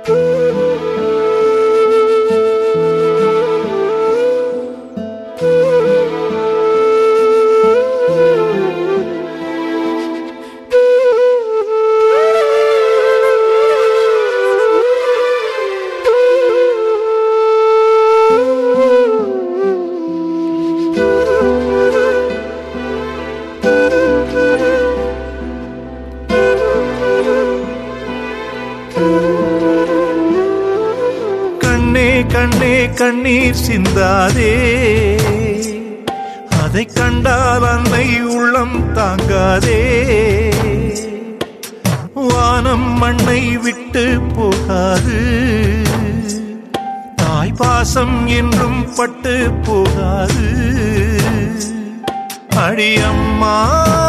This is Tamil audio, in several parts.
கண்ணே கண்ணே கண்ணீர் சிந்தாதே அதை கண்டால் அன்னை உள்ளம் தாங்காதே வானம் மண்ணை விட்டு போகாது தாய் பாசம் என்றும் பட்டு போகாது அடியம்மா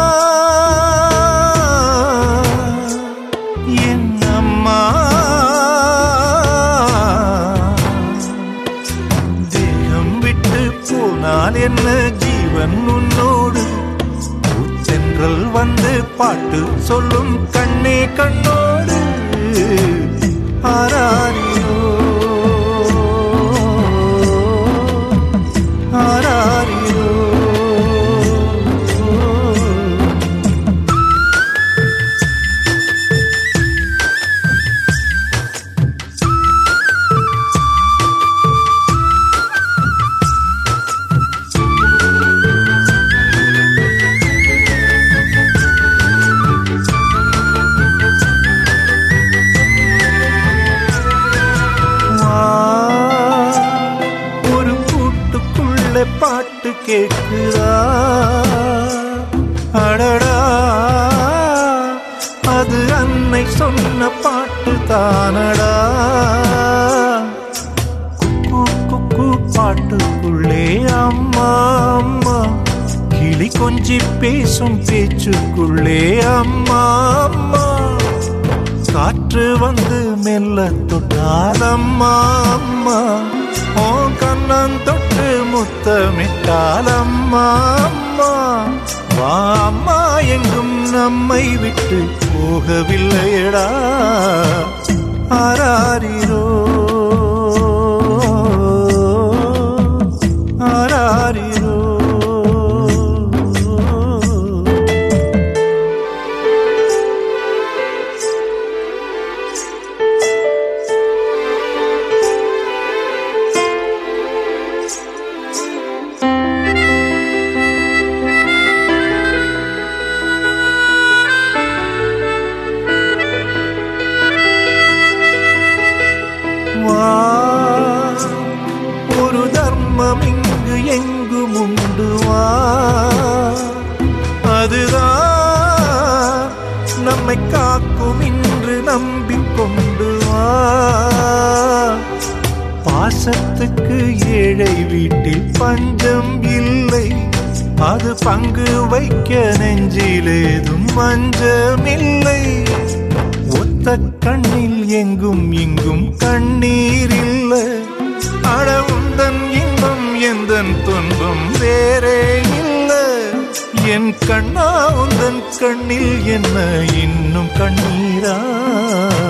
என் அம்மா தேகம் விட்டு போனால் என்ன ஜீவன் உன்னோடு சென்றல் வந்து பாட்டு சொல்லும் கண்ணே கண்ணோடு ஆராரிரோ ஆராரிரோ வா, ஒரு கூட்டுக்குள்ள பாட்டு கேட்குதா அடடா அது அன்னை சொன்ன பாட்டு தானடா குக்கு குக்கு பாட்டுக்குள்ளே அம்மா அம்மா கிளி கொஞ்சி பேசும் பேச்சுக்குள்ளே அம்மா அம்மா காற்று வந்து மெல்ல தொட்டால் அம்மா அம்மா ஓ கண்ணன் தொட்டு முத்தமிட்டால் அம்மா அம்மா வா அம்மா எங்கும் நம்மை விட்டு போகவில்லையடா ஆராரிரோ ஆராரிரோ வா ஒரு தர்மம் இங்கு எங்கும் உண்டு வா அதுதான் நம்மை காக்கும் இன்று நம்பிக்கொண்டு வா பாசத்துக்கு ஏழை வீட்டில் பஞ்சம் இல்லை அது பங்கு வைக்க நெஞ்சிலேதும் மஞ்சமில்லை ஒத்த கண்ணில் எங்கும் இங்கும் கண்ணீர் இல்ல அடவுந்தன் இன்பம் எந்தன் துன்பம் வேறே இல்ல என் கண்ணா உந்தன் கண்ணில் என்ன இன்னும் கண்ணீரா